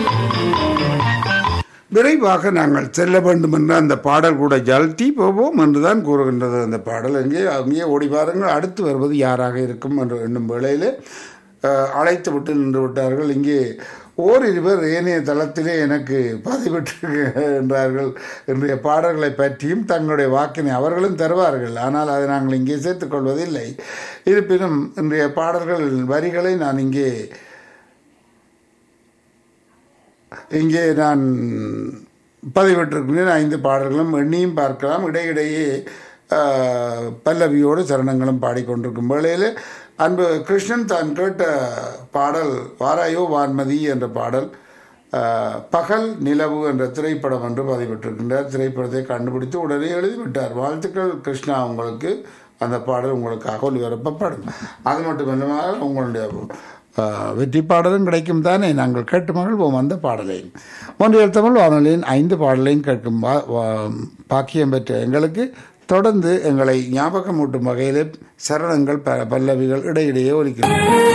விரைவாக நாங்கள் செல்ல வேண்டும் என்று அந்த பாடல் கூட ஜல்தி போவோம் என்றுதான் கூறுகின்றது அந்த பாடல் அங்கே அங்கே ஓடி பாருங்கள் அடுத்து வருவது யாராக இருக்கும் என்று எண்ணும் வேளையில் அஹ், அழைத்து விட்டு நின்று விட்டார்கள் இங்கே ஓரிருவர் ஏனைய தளத்திலே எனக்கு பதிவிட்டிருக்கின்றார்கள் இன்றைய பாடல்களை பற்றியும் தங்களுடைய வாக்கினை அவர்களும் தருவார்கள் ஆனால் அதை நாங்கள் இங்கே சேர்த்துக் கொள்வதில்லை இருப்பினும் இன்றைய பாடல்கள் வரிகளை நான் இங்கே இங்கே நான் பதிவிட்டிருக்கிறேன் ஐந்து பாடல்களும் எண்ணியும் பார்க்கலாம் இடையிடையே ஆஹ், பல்லவியோடு சரணங்களும் பாடிக்கொண்டிருக்கும் வேளையில் அன்பு கிருஷ்ணன் தான் கேட்ட பாடல் வாராயோ வான்மதி என்ற பாடல் ஆஹ், பகல் நிலவு என்ற திரைப்படம் என்று பதிவிட்டிருக்கின்றார் திரைப்படத்தை கண்டுபிடித்து உடனே எழுதிவிட்டார் வாழ்த்துக்கள் கிருஷ்ணா உங்களுக்கு அந்த பாடல் உங்களுக்காக ஒளிபரப்பப்படும் அது மட்டுமல்லாமல் உங்களுடைய ஆஹ், வெற்றி பாடலும் கிடைக்கும் தானே நாங்கள் கேட்டு மகிழ்வோம் அந்த பாடலையும் ஒன்றியல் தமிழ் வானொலியின் ஐந்து பாடலையும் கேட்கும் வா- வா- பாக்கியம் பெற்ற எங்களுக்கு தொடர்ந்து எங்களை ஞாபகமூட்டும் வகையில் சரணங்கள் ப- பல்லவிகள் இடையிடையே ஒலிக்கிறது